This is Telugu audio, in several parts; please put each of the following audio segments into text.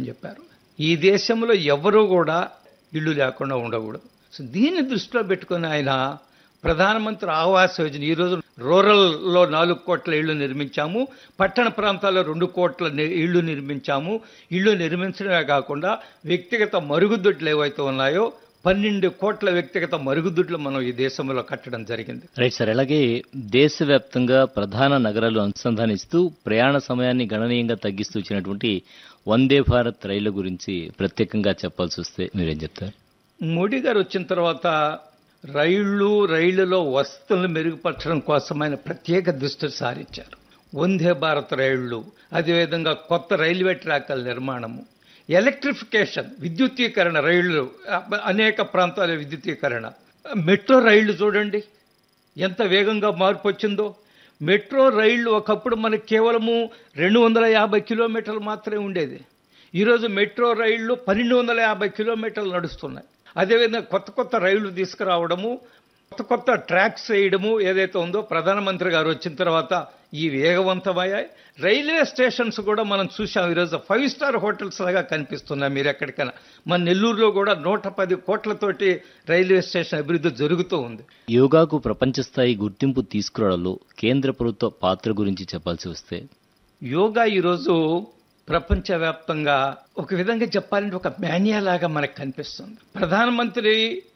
చెప్పారు ఈ దేశంలో ఎవరూ కూడా ఇల్లు లేకుండా ఉండకూడదు సో దీన్ని దృష్టిలో పెట్టుకుని ఆయన ప్రధానమంత్రి ఆవాస్ యోజన ఈరోజు రూరల్లో నాలుగు కోట్ల ఇళ్లు నిర్మించాము పట్టణ ప్రాంతాల్లో రెండు కోట్ల ని- ఇళ్లు నిర్మించాము ఇళ్లు నిర్మించడమే కాకుండా వ్యక్తిగత మరుగుదొడ్లు ఏవైతే ఉన్నాయో పన్నెండు కోట్ల వ్యక్తిగత మరుగుదొడ్లు మనం ఈ దేశంలో కట్టడం జరిగింది రైట్ సార్ అలాగే దేశవ్యాప్తంగా ప్రధాన నగరాలు అనుసంధానిస్తూ ప్రయాణ సమయాన్ని గణనీయంగా తగ్గిస్తూ వచ్చినటువంటి వందే భారత్ రైళ్ల గురించి ప్రత్యేకంగా చెప్పాల్సి వస్తే మీరేం చెప్తారు మోడీ గారు వచ్చిన తర్వాత రైళ్లు రైళ్లలో వసతులను మెరుగుపరచడం కోసం ఆయన ప్రత్యేక దృష్టి సారించారు వందే భారత్ రైళ్లు అదేవిధంగా కొత్త రైల్వే ట్రాకుల నిర్మాణము ఎలక్ట్రిఫికేషన్ విద్యుత్తీకరణ రైళ్లు అ- అనేక ప్రాంతాల విద్యుత్తీకరణ మెట్రో రైళ్లు చూడండి ఎంత వేగంగా మార్పు వచ్చిందో మెట్రో రైళ్లు ఒకప్పుడు మనకి కేవలము రెండు వందల యాభై కిలోమీటర్లు మాత్రమే ఉండేది ఈరోజు మెట్రో రైళ్లు పన్నెండు వందల యాభై కిలోమీటర్లు నడుస్తున్నాయి అదేవిధంగా కొత్త కొత్త రైళ్లు తీసుకురావడము కొత్త కొత్త ట్రాక్స్ వేయడము ఏదైతే ఉందో ప్రధానమంత్రి గారు వచ్చిన తర్వాత ఈ వేగవంతమయ్యాయి రైల్వే స్టేషన్స్ కూడా మనం చూసాం ఈరోజు ఫైవ్ స్టార్ హోటల్స్ లాగా కనిపిస్తున్నాయి మీరు ఎక్కడికైనా మన నెల్లూరులో కూడా నూట పది కోట్లతోటి రైల్వే స్టేషన్ అభివృద్ధి జరుగుతూ ఉంది యోగాకు ప్రపంచ స్థాయి గుర్తింపు తీసుకురావడంలో కేంద్ర ప్రభుత్వ పాత్ర గురించి చెప్పాల్సి వస్తే యోగా ఈరోజు ప్రపంచవ్యాప్తంగా ఒక విధంగా చెప్పాలంటే ఒక మాన్యా లాగా మనకు కనిపిస్తుంది ప్రధానమంత్రి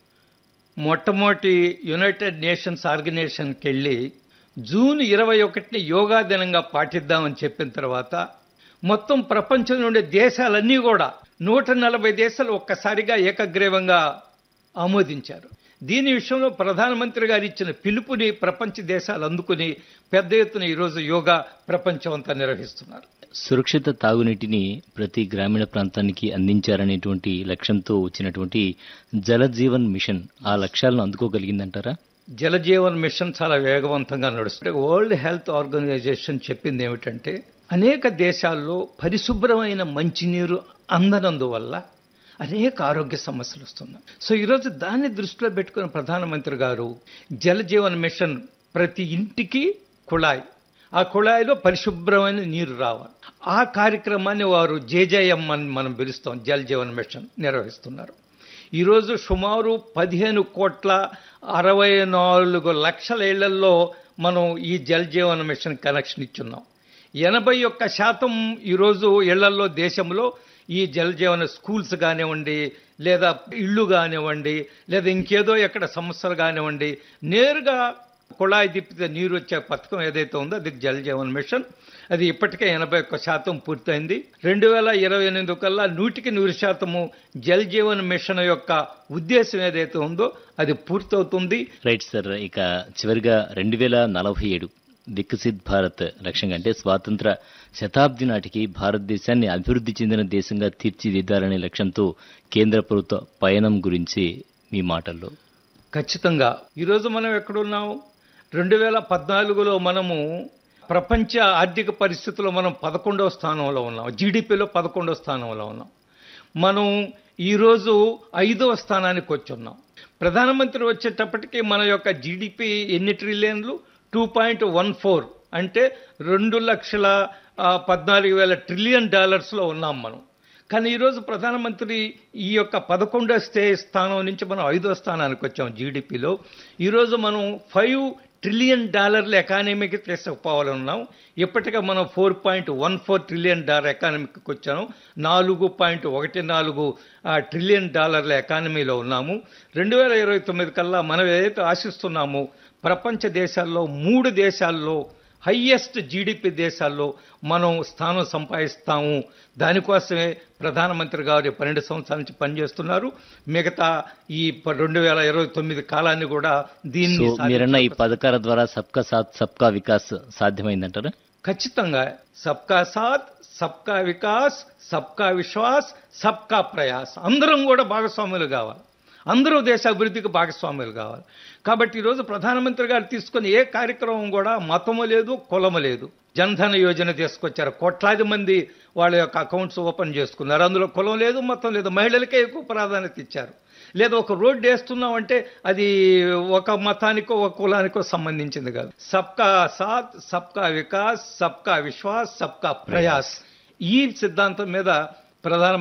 మొట్టమొదటి యునైటెడ్ నేషన్స్ ఆర్గనైజేషన్కి వెళ్ళి జూన్ ఇరవై ఒకటిని యోగా దినంగా పాటిద్దామని చెప్పిన తర్వాత మొత్తం ప్రపంచం నుండి దేశాలన్నీ కూడా నూట నలభై దేశాలు ఒక్కసారిగా ఏకగ్రీవంగా ఆమోదించారు దీని విషయంలో ప్రధానమంత్రి గారు ఇచ్చిన పిలుపుని ప్రపంచ దేశాలు అందుకుని పెద్ద ఎత్తున ఈరోజు యోగా ప్రపంచం అంతా నిర్వహిస్తున్నారు సురక్షిత తాగునీటిని ప్రతి గ్రామీణ ప్రాంతానికి అందించారనేటువంటి లక్ష్యంతో వచ్చినటువంటి జల జీవన్ మిషన్ ఆ లక్ష్యాలను అందుకోగలిగిందంటారా జలజీవన్ మిషన్ చాలా వేగవంతంగా నడుస్తుంది వరల్డ్ హెల్త్ ఆర్గనైజేషన్ చెప్పింది ఏమిటంటే అనేక దేశాల్లో పరిశుభ్రమైన మంచినీరు అందనందువల్ల అనేక ఆరోగ్య సమస్యలు వస్తున్నాయి సో ఈరోజు దాన్ని దృష్టిలో పెట్టుకున్న ప్రధానమంత్రి గారు జలజీవన్ మిషన్ ప్రతి ఇంటికి కుళాయి ఆ కుళాయిలో పరిశుభ్రమైన నీరు రావాలి ఆ కార్యక్రమాన్ని వారు జేజేఎం అని మనం పిలుస్తాం జల్ జీవన్ మిషన్ నిర్వహిస్తున్నారు ఈరోజు సుమారు పదిహేను కోట్ల అరవై నాలుగు లక్షల ఇళ్లలో మనం ఈ జల్ జీవన్ మిషన్ కనెక్షన్ ఇచ్చున్నాం ఎనభై ఒక్క శాతం ఈరోజు ఇళ్లలో దేశంలో ఈ జల్ జీవన స్కూల్స్ కానివ్వండి లేదా ఇళ్ళు కానివ్వండి లేదా ఇంకేదో ఎక్కడ సమస్యలు కానివ్వండి నేరుగా కుళాయి తిప్పితే నీరు వచ్చే పథకం ఏదైతే ఉందో అది జల్ జీవన్ మిషన్ అది ఇప్పటికే ఎనభై ఒక్క శాతం పూర్తయింది రెండు వేల ఇరవై ఎనిమిది కల్లా నూటికి నూరు శాతము జల్ జీవన్ మిషన్ యొక్క ఉద్దేశం ఏదైతే ఉందో అది పూర్తవుతుంది రైట్ సార్ ఇక చివరిగా రెండు వేల నలభై ఏడు వికసిత్ భారత్ లక్ష్యంగా అంటే స్వాతంత్ర శతాబ్ది నాటికి భారతదేశాన్ని అభివృద్ధి చెందిన దేశంగా తీర్చిదిద్దాలనే లక్ష్యంతో కేంద్ర ప్రభుత్వ పయనం గురించి మీ మాటల్లో ఖచ్చితంగా ఈరోజు మనం ఎక్కడున్నాం రెండు వేల పద్నాలుగులో మనము ప్రపంచ ఆర్థిక పరిస్థితుల్లో మనం పదకొండవ స్థానంలో ఉన్నాం జీడిపిలో పదకొండవ స్థానంలో ఉన్నాం మనం ఈరోజు ఐదవ స్థానానికి వచ్చి ఉన్నాం ప్రధానమంత్రి వచ్చేటప్పటికి మన యొక్క జీడిపి ఎన్ని ట్రిలియన్లు టూ పాయింట్ వన్ ఫోర్ అంటే రెండు లక్షల ఆ, పద్నాలుగు వేల ట్రిలియన్ డాలర్స్లో ఉన్నాం మనం కానీ ఈరోజు ప్రధానమంత్రి ఈ యొక్క పదకొండో స్టే స్థానం నుంచి మనం ఐదో స్థానానికి వచ్చాం జీడిపిలో ఈరోజు మనం ఫైవ్ ట్రిలియన్ డాలర్ల ఎకానమీకి తీసుకుపోవాలన్నాం ఇప్పటికే మనం four point one four trillion dollar ఎకానమీకి వచ్చాము నాలుగు పాయింట్ ఒకటి నాలుగు ట్రిలియన్ డాలర్ల ఎకానమీలో ఉన్నాము రెండు వేల ఇరవై తొమ్మిది కల్లా మనం ఏదైతే ఆశిస్తున్నామో ప్రపంచ దేశాల్లో మూడు దేశాల్లో హయ్యెస్ట్ జీడిపి దేశాల్లో మనం స్థానం సంపాదిస్తాము దానికోసమే ప్రధానమంత్రి గారు ఈ పన్నెండు సంవత్సరాల నుంచి పనిచేస్తున్నారు మిగతా ఈ ప- రెండు వేల ఇరవై తొమ్మిది కాలాన్ని కూడా దీన్ని సో మీరన్న ఈ సాధించడానికి పథకాల ద్వారా సబ్కా సాత్ సబ్కా వికాస్ సాధ్యమైందంటారా ఖచ్చితంగా సబ్కా సాత్ సబ్కా వికాస్ సబ్కా విశ్వాస్ సబ్కా ప్రయాస్ అందరం కూడా భాగస్వాములు కావాలి అందరూ దేశ అభివృద్ధికి భాగస్వాములు కావాలి కాబట్టి ఈరోజు ప్రధానమంత్రి గారు తీసుకున్న ఏ కార్యక్రమం కూడా మతము లేదు కులము లేదు జన్ధన యోజన తీసుకొచ్చారు కోట్లాది మంది వాళ్ళ యొక్క అకౌంట్స్ ఓపెన్ చేసుకున్నారు అందులో కులం లేదు మతం లేదు మహిళలకే ఎక్కువ ప్రాధాన్యత ఇచ్చారు లేదా ఒక రోడ్డు వేస్తున్నామంటే అది ఒక మతానికో ఒక కులానికో సంబంధించింది కాదు సబ్కా సాత్ సబ్కా వికాస్ సబ్కా విశ్వాస్ సబ్కా ప్రయాస్ ఈ సిద్ధాంతం మీద ప్రధాన